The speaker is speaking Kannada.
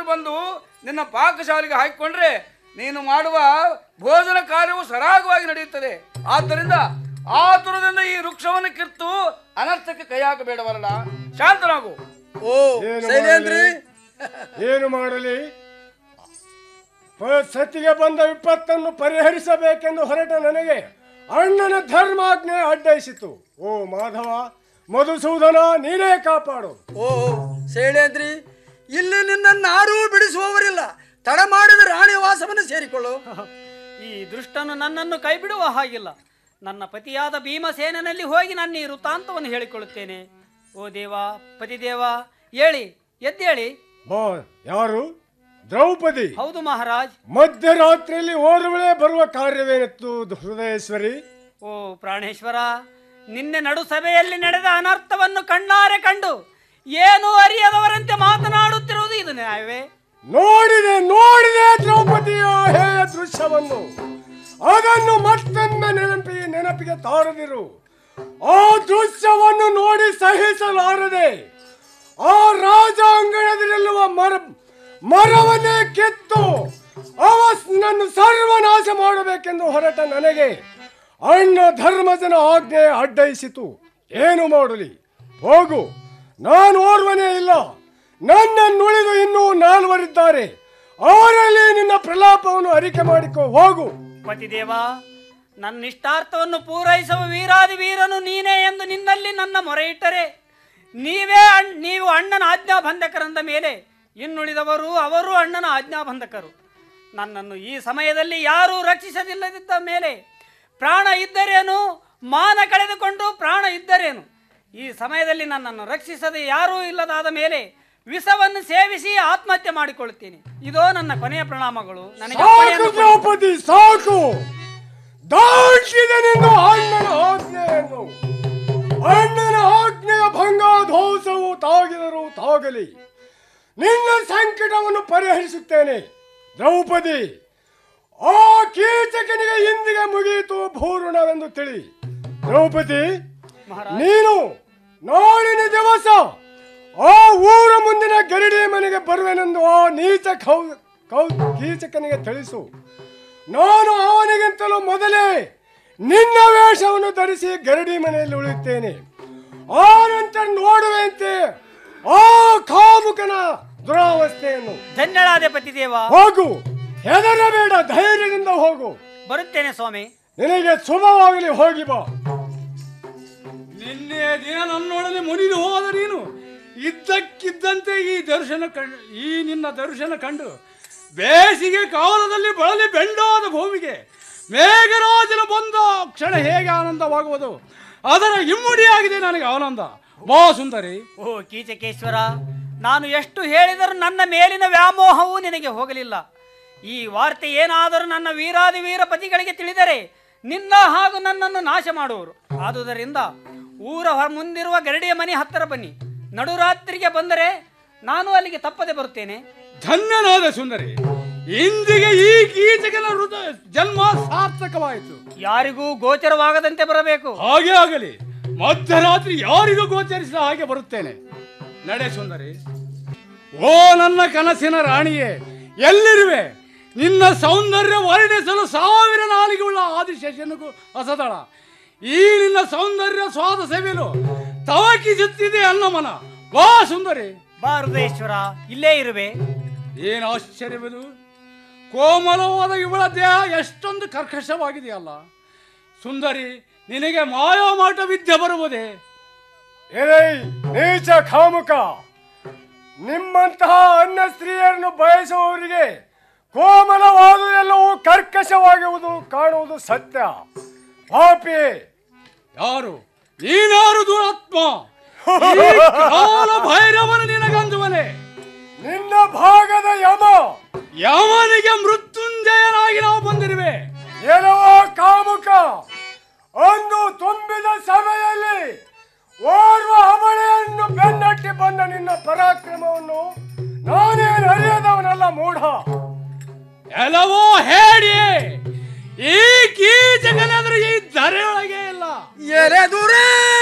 ಬಂದು ನಿನ್ನ ಪಾಕಶಾಲೆಗೆ ಹಾಕಿಕೊಂಡ್ರೆ ನೀನು ಮಾಡುವ ಭೋಜನ ಕಾರ್ಯವು ಸರಾಗವಾಗಿ ನಡೆಯುತ್ತದೆ ಆದ್ದರಿಂದ ಆತುರದಿಂದ ಈ ವೃಕ್ಷವನ್ನು ಕಿತ್ತು ಅನರ್ಥಕ್ಕೆ ಕೈ ಹಾಕಬೇಡವಲ್ಲ ಶಾಂತನಾಗು ಓ ಏನು ಶೈಲೇಂದ್ರಿ ಏನು ಮಾಡಲಿ ಪ- ಸತಿಗೆ ಬಂದ ವಿಪತ್ತನ್ನು ಪರಿಹರಿಸಬೇಕೆಂದು ಹೊರಟ ನನಗೆ ಅಣ್ಣನ ಧರ್ಮಾಜ್ಞೆ ಅಡ್ಡಯಿಸಿತು ಓ ಮಾಧವ ಮಧುಸೂದನ ನೀನೇ ಕಾಪಾಡು ಓ ಶೈಲೇಂದ್ರಿ ಇಲ್ಲಿ ನಿನ್ನನ್ನಾರೂ ಬಿಡಿಸುವವರಿಲ್ಲ ತಡ ಮಾಡಿದ ರಾಣಿ ವಾಸವನ್ನು ಸೇರಿಕೊಳ್ಳು ಈ ದುಷ್ಟನು ನನ್ನನ್ನು ಕೈ ಬಿಡುವ ಹಾಗಿಲ್ಲ ನನ್ನ ಪತಿಯಾದ ಭೀಮಸೇನಲ್ಲಿ ಹೋಗಿ ನನ್ನ ಈ ವೃತ್ತಾಂತವನ್ನು ಹೇಳಿಕೊಳ್ಳುತ್ತೇನೆ ಓ ದೇವ ಪತಿದೇವ ಹೇಳಿ ಎದ್ದೇಳಿ ಬಾ ಯಾರು ದ್ರೌಪದಿ ಹೌದು ಮಹಾರಾಜ್ ಮಧ್ಯರಾತ್ರಿಯಲ್ಲಿ ಓರ್ವಳೆ ಬರುವ ಕಾರ್ಯವೇನಿತ್ತು ಹೃದಯೇಶ್ವರಿ ಓ ಪ್ರಾಣೇಶ್ವರ ನಿನ್ನೆ ನಡು ಸಭೆಯಲ್ಲಿ ನಡೆದ ಅನರ್ಥವನ್ನು ಕಣ್ಣಾರೆ ಕಂಡು ಏನು ಅರಿಯದವರಂತೆ ಮಾತನಾಡುತ್ತಿರುವುದು ಇದು ನ್ಯಾಯವೇ ನೋಡಿದೆ ನೋಡಿದೆ ದ್ರೌಪದಿಯ ಹೇಯ ದೃಶ್ಯವನ್ನು ಅದನ್ನು ಮತ್ತೊಮ್ಮೆ ನೆನಪಿ ನೆನಪಿಗೆ ತಾರದಿರು ಆ ದೃಶ್ಯವನ್ನು ನೋಡಿ ಸಹಿಸಲಾರದೆ ಆ ರಾಜಾಂಗಣದಲ್ಲಿರುವ ಮರ ಮರವನ್ನೇ ಕಿತ್ತು ಅವ ನನ್ನ ಸರ್ವನಾಶ ಮಾಡಬೇಕೆಂದು ಹೊರಟ ನನಗೆ ಅಣ್ಣ ಧರ್ಮಜನ ಆಜ್ಞೆ ಅಡ್ಡಯಿಸಿತು ಏನು ಮಾಡಲಿ ಹೋಗು ನಾನು ಓರ್ವನೇ ಇಲ್ಲ ನನ್ನನ್ನುಳಿದು ಇನ್ನೂ ನಾಲ್ವರಿದ್ದಾರೆ ಅವರಲ್ಲಿ ನಿನ್ನ ಪ್ರಲಾಪವನ್ನು ಅರಿಕೆ ಮಾಡಿಕೊ ಹೋಗು ಪತಿದೇವ ನನ್ನ ಇಷ್ಟಾರ್ಥವನ್ನು ಪೂರೈಸುವ ವೀರಾದಿ ವೀರನು ನೀನೇ ಎಂದು ನಿನ್ನಲ್ಲಿ ನನ್ನ ಮೊರೆ ಇಟ್ಟರೆ ನೀವೇ ಅಣ್ ನೀವು ಅಣ್ಣನ ಆಜ್ಞಾಬಂಧಕರಂದ ಮೇಲೆ ಇನ್ನುಳಿದವರು ಅವರು ಅಣ್ಣನ ಆಜ್ಞಾಬಂಧಕರು ನನ್ನನ್ನು ಈ ಸಮಯದಲ್ಲಿ ಯಾರೂ ರಕ್ಷಿಸದಿಲ್ಲದಿದ್ದ ಮೇಲೆ ಪ್ರಾಣ ಇದ್ದರೇನು ಮಾನ ಕಳೆದುಕೊಂಡು ಪ್ರಾಣ ಇದ್ದರೇನು ಈ ಸಮಯದಲ್ಲಿ ನನ್ನನ್ನು ರಕ್ಷಿಸದೆ ಯಾರೂ ಇಲ್ಲದಾದ ಮೇಲೆ ವಿಷವನ್ನು ಸೇವಿಸಿ ಆತ್ಮಹತ್ಯೆ ಮಾಡಿಕೊಳ್ಳುತ್ತೇನೆ ಇದೋ ನನ್ನ ಕೊನೆಯ ಪ್ರಣಾಮಗಳು ನನಗೆ ಸಾಕು ಅಪ್ಪಣೆಯನ್ನು ಕೊಡಿ. ದ್ರೌಪದಿ ಸಾಕು ದಾಟಿದೆ ನಿನ್ನ ಅಣ್ಣನ ಆಜ್ಞೆಯನ್ನು ಅಣ್ಣನ ಆಜ್ಞೆಯ ಭಂಗಾಧೋಸವು ತಾಗಿದರು ತಾಗಲಿ ನಿನ್ನ ಸಂಕಟವನ್ನು ಪರಿಹರಿಸುತ್ತೇನೆ ದ್ರೌಪದಿ ಆ ಕೀಚಕನಿಗೆ ಇಂದಿಗೆ ಮುಗಿಯಿತು ಭೂರುಣವೆಂದು ತಿಳಿ ದ್ರೌಪದಿ ಮಹಾರಾಜ್ ನೀನು ನಾಳಿನ ದಿವಸ ಆ ಊರ ಮುಂದಿನ ಗರಡಿ ಮನೆಗೆ ಬರುವೆನೆಂದು ಆ ನೀಚ ಕೌ ಕೌ ಕೀಚಕನಿಗೆ ತಿಳಿಸು ನಾನು ಅವನಿಗಿಂತಲೂ ಮೊದಲೇ ನಿನ್ನ ವೇಷವನ್ನು ಧರಿಸಿ ಗರಡಿ ಮನೆಯಲ್ಲಿ ಉಳಿಯುತ್ತೇನೆ ಆ ನಂತರ ನೋಡುವಂತೆ ಆ ಕಾಮುಕನ ದುರಾವಸ್ಥೆಯನ್ನು ಧನ್ಯಳಾದೆ ಪತಿದೇವ ಹೋಗು ಹೆದರಬೇಡ ಧೈರ್ಯದಿಂದ ಹೋಗು ಬರುತ್ತೇನೆ ಸ್ವಾಮಿ ನಿನಗೆ ಶುಭವಾಗಲಿ ಹೋಗಿ ಬಾ ನಿನ್ನೆ ದಿನ ನನ್ನೊಡನೆ ಮುನಿದು ಹೋದ ನೀನು ಇದ್ದಕ್ಕಿದ್ದಂತೆ ಈ ದರ್ಶನ ಕಂಡು ಈ ನಿನ್ನ ದರ್ಶನ ಕಂಡು ಬೇಸಿಗೆ ಕಾಲದಲ್ಲಿ ಬಳಲಿ ಬೆಂಡಾದ ಭೂಮಿಗೆ ಮೇಘರಾಜನ ಬಂದ ಕ್ಷಣ ಹೇಗೆ ಆನಂದವಾಗುವುದು ಅದರ ಇಮ್ಮಡಿಯಾಗಿದೆ ನನಗೆ ಆನಂದ ಬಾ ಸುಂದರಿ ಓ ಕೀಚಕೇಶ್ವರ ನಾನು ಎಷ್ಟು ಹೇಳಿದರೂ ನನ್ನ ಮೇಲಿನ ವ್ಯಾಮೋಹವು ನಿನಗೆ ಹೋಗಲಿಲ್ಲ ಈ ವಾರ್ತೆ ಏನಾದರೂ ನನ್ನ ವೀರಾದಿ ವೀರ ಪತಿಗಳಿಗೆ ತಿಳಿದರೆ ನಿನ್ನ ಹಾಗೂ ನನ್ನನ್ನು ನಾಶ ಮಾಡುವರು ಆದುದರಿಂದ ಊರ ಹೊರ ಮುಂದಿರುವ ಗರಡಿಯ ಮನೆ ಹತ್ತಿರ ಬನ್ನಿ ನಡುರಾತ್ರಿಗೆ ಬಂದರೆ ನಾನು ಅಲ್ಲಿಗೆ ತಪ್ಪದೆ ಬರುತ್ತೇನೆ ಧನ್ಯನಾದ ಸುಂದರಿ ಇಂದಿಗೆ ಈ ಕೀಚಕನ ಹೃದಯ ಜನ್ಮ ಸಾರ್ಥಕವಾಯಿತು ಯಾರಿಗೂ ಗೋಚರವಾಗದಂತೆ ಬರಬೇಕು ಹಾಗೆ ಆಗಲಿ ಮಧ್ಯರಾತ್ರಿ ಯಾರಿಗೂ ಗೋಚರಿಸಿದ ಹಾಗೆ ಬರುತ್ತೇನೆ ನಡೆ ಸುಂದರಿ ಓ ನನ್ನ ಕನಸಿನ ರಾಣಿಯೇ ಎಲ್ಲಿರುವೆ ನಿನ್ನ ಸೌಂದರ್ಯ ವರ್ಣಿಸಲು ಸಾವಿರ ನಾಲಿಗೆಯುಳ್ಳ ಆದಿಶೇಷನಿಗೂ ಅಸದಳ ಈ ನಿನ್ನ ಸೌಂದರ್ಯ ಸ್ವಾದ ಸೆವಿಲು ತವಕಿಸುತ್ತಿದೆ ಅನ್ನ ಮನ ವಾ ಸುಂದರಿ ಬಾ ಹೃದಯೇಶ್ವರ ಇಲ್ಲೇ ಇರುವೆ ಏನು ಆಶ್ಚರ್ಯವಿದು ಕೋಮಲವಾದ ಇವಳ ದೇಹ ಎಷ್ಟೊಂದು ಕರ್ಕಶವಾಗಿದೆಯಲ್ಲ ಸುಂದರಿ ನಿನಗೆ ಮಾಯಾಮಾಟ ವಿದ್ಯೆ ಬರುವುದೇ ಎಲೈ ನೀಚ ಕಾಮುಕ ನಿಮ್ಮಂತಹ ಅನ್ನ ಸ್ತ್ರೀಯರನ್ನು ಬಯಸುವವರಿಗೆ ಕೋಮಲವಾದುದೆಲ್ಲವೂ ಕರ್ಕಶವಾಗುವುದು ಕಾಣುವುದು ಸತ್ಯ ಪಾಪಿ ಯಾರು ನೀನಾರು ದುರಾತ್ಮ ಈ ಕಾಲ ಭೈರವನು ನಿನಗಂದುವನೆ ನಿನ್ನ ಭಾಗದ ಯಮ ಯಮನಿಗೆ ಮೃತ್ಯುಂಜಯನಾಗಿ ನಾವು ಬಂದಿರುವೆ ಎಲವ ಕಾಮುಕ ಅಂದು ತುಂಬಿದ ಸಭೆಯಲ್ಲಿ ಓರ್ವ ಅಮಳೆಯನ್ನು ಬೆನ್ನಟ್ಟಿ ಬಂದ ನಿನ್ನ ಪರಾಕ್ರಮವನ್ನು ನಾನೇನು ಅರಿಯದವನಲ್ಲ ಮೂಢ ಎಲ್ಲವೋ ಹೇಳಿ ಈ ಕೀಚಕನಾದ್ರೂ ಈ ಧರೆಯೊಳಗೆ ಇಲ್ಲ ಎರೆ ದೂರೇ